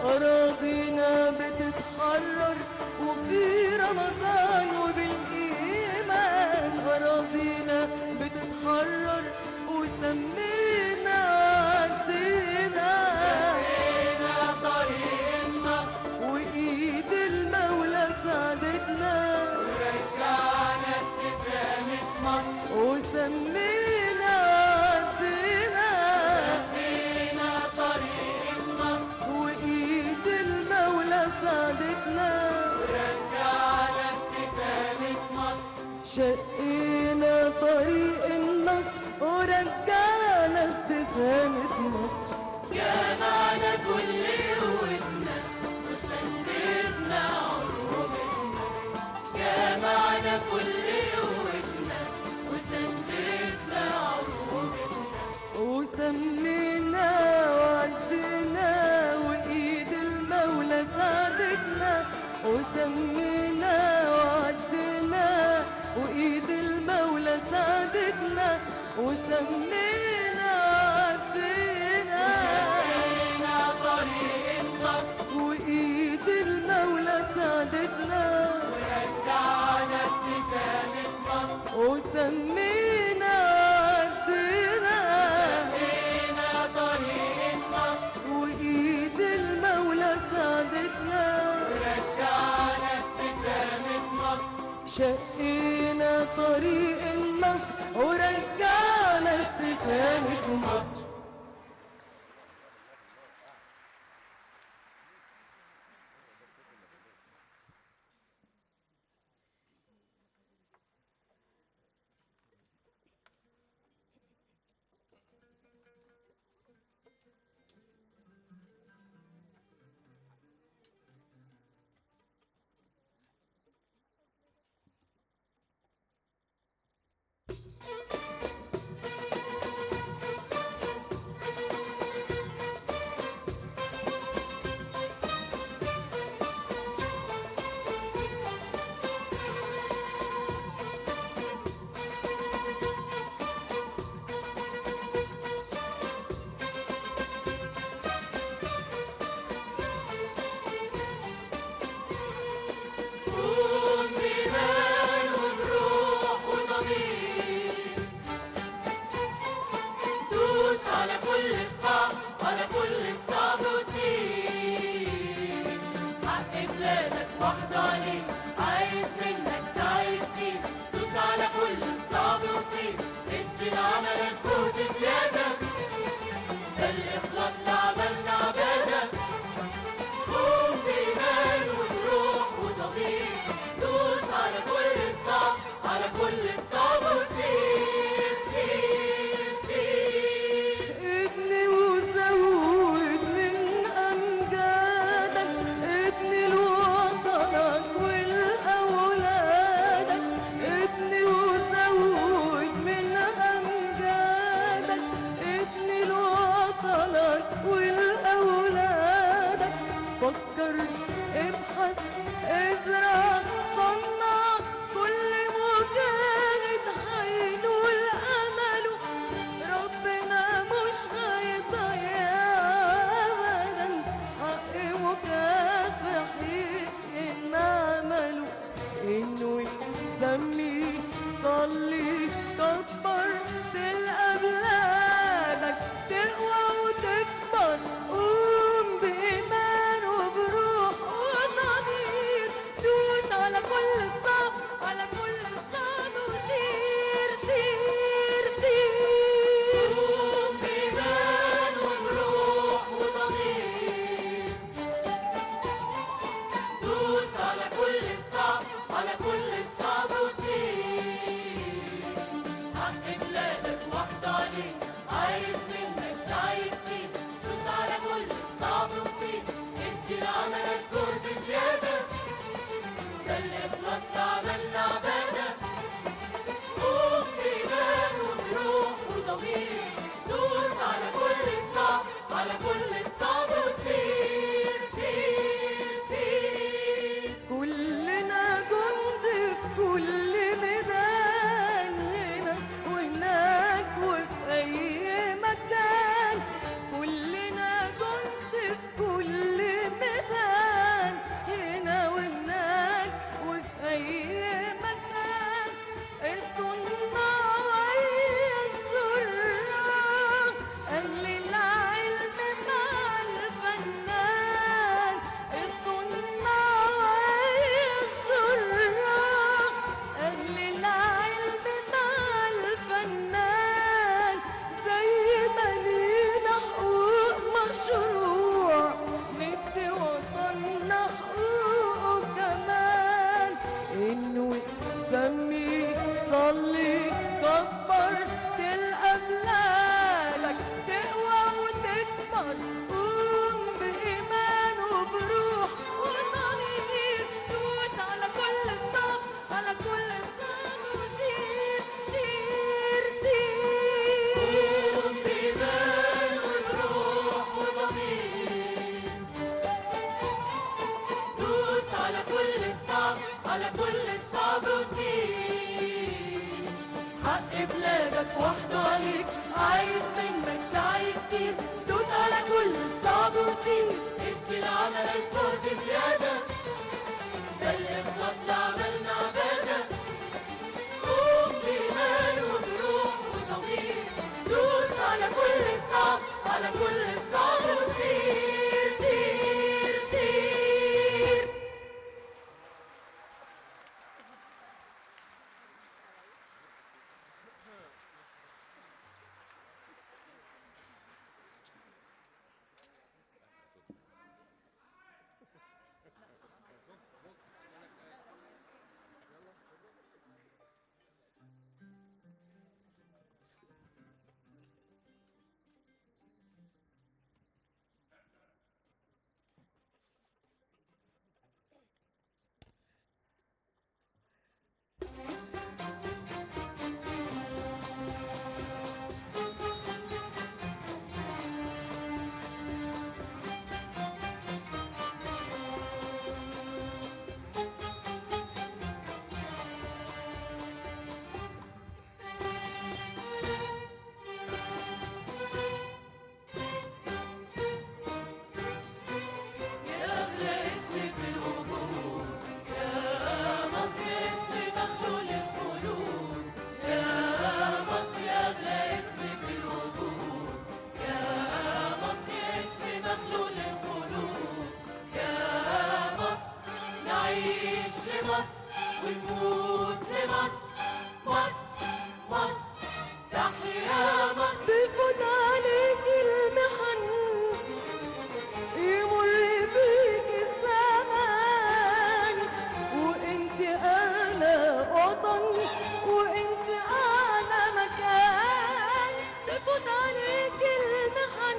أراضينا بتتحرر وفي رمضان وبالإيمان أراضينا بتتحرر وسمينا عدينا طريق النصر وإيد المولى ساعدتنا ورجعنا ابتسامة مصر وسمينا عدينا بينا طريق النصر وإيد المولى ساعدتنا ورجعنا ابتسامة مصر شقينا طريق النصر ورجعنا ابتسامة مصر جمعنا كل قوتنا وسندتنا عروبتنا جمعنا كل قوتنا وسندتنا عروبتنا وسمينا وعدنا وإيد المولى ساعدتنا وسمينا وعدنا وإيد المولى ساعدتنا وسمينا وعدنا بينا طريق النصر وإيد المولى ساعدتنا ورجعنا ابتسامة مصر وسمينا وعدنا بينا طريق النصر وإيد المولى ساعدتنا ورجعنا ابتسامة مصر شقينا طريق النصر ورجعنا ابتسامة مصر النهار قوم بإيمان وبروح وضمير دوس على كل الصعب على كل الصعب وسير سير سير قوم بإيمان وبروح وضمير دوس على كل الصعب على كل الصعب وسير حق بلادك وحده عليك عايز منك سعي كتير دوس على كل الصعب وسير ادي لعملك جهد زيادة ده الإخلاص لعملنا عبادة قوم بإيمان وبروح وضمير دوس على كل الصعب على كل الصعب وسير سير سير يا أغلى اسم في الوجود يا مصر اسم مخلول الخلود يا مصر يا أغلى اسم في الوجود يا مصر اسم مخلول الخلود يا مصر نعيش لمصر ونموت لمصر مصر مصر تحيا مصر تفوت عليك المحن يمر بيك الزمان وانت اعلى وطن وانت اعلى مكان تفوت عليك المحن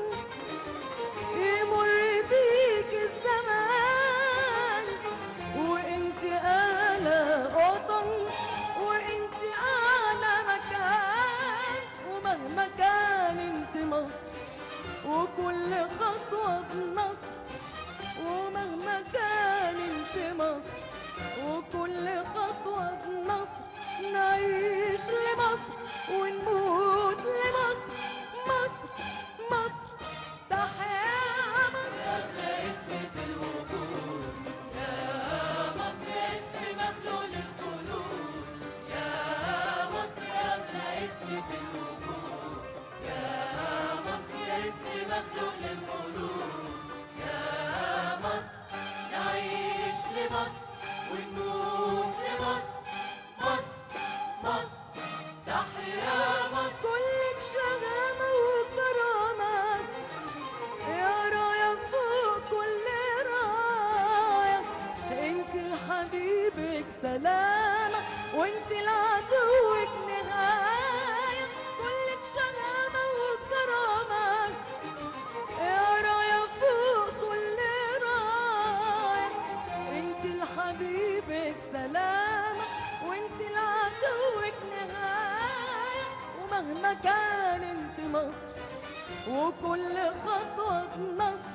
يمر بيك الزمان وانت اعلى وطن وانت اعلى مكان ومهما كان انت مصر وكل خطوة بنصر ومهما كان انت مصر وكل خطوة بنصر نعيش لمصر ونموت لمصر مصر مصر تحيا مصر أغلى اسم في الوجود يا مصر اسم مخلول الخلود يا مصر أغلى اسم في الوجود يا مصر اسم مخلول الخلود يا مصر نعيش لمصر ونموت لمصر مصر مصر تحيا مصر كلك شغامة وكرامة يا راية فوق كل راية انت لحبيبك سلامة وانت لعدوك نهاية كلك شغامة وكرامة يا راية فوق كل راية انت لحبيبك سلامة وانت لعدوك نهاية ومهما كان انت مصر وكل خطوة بنصر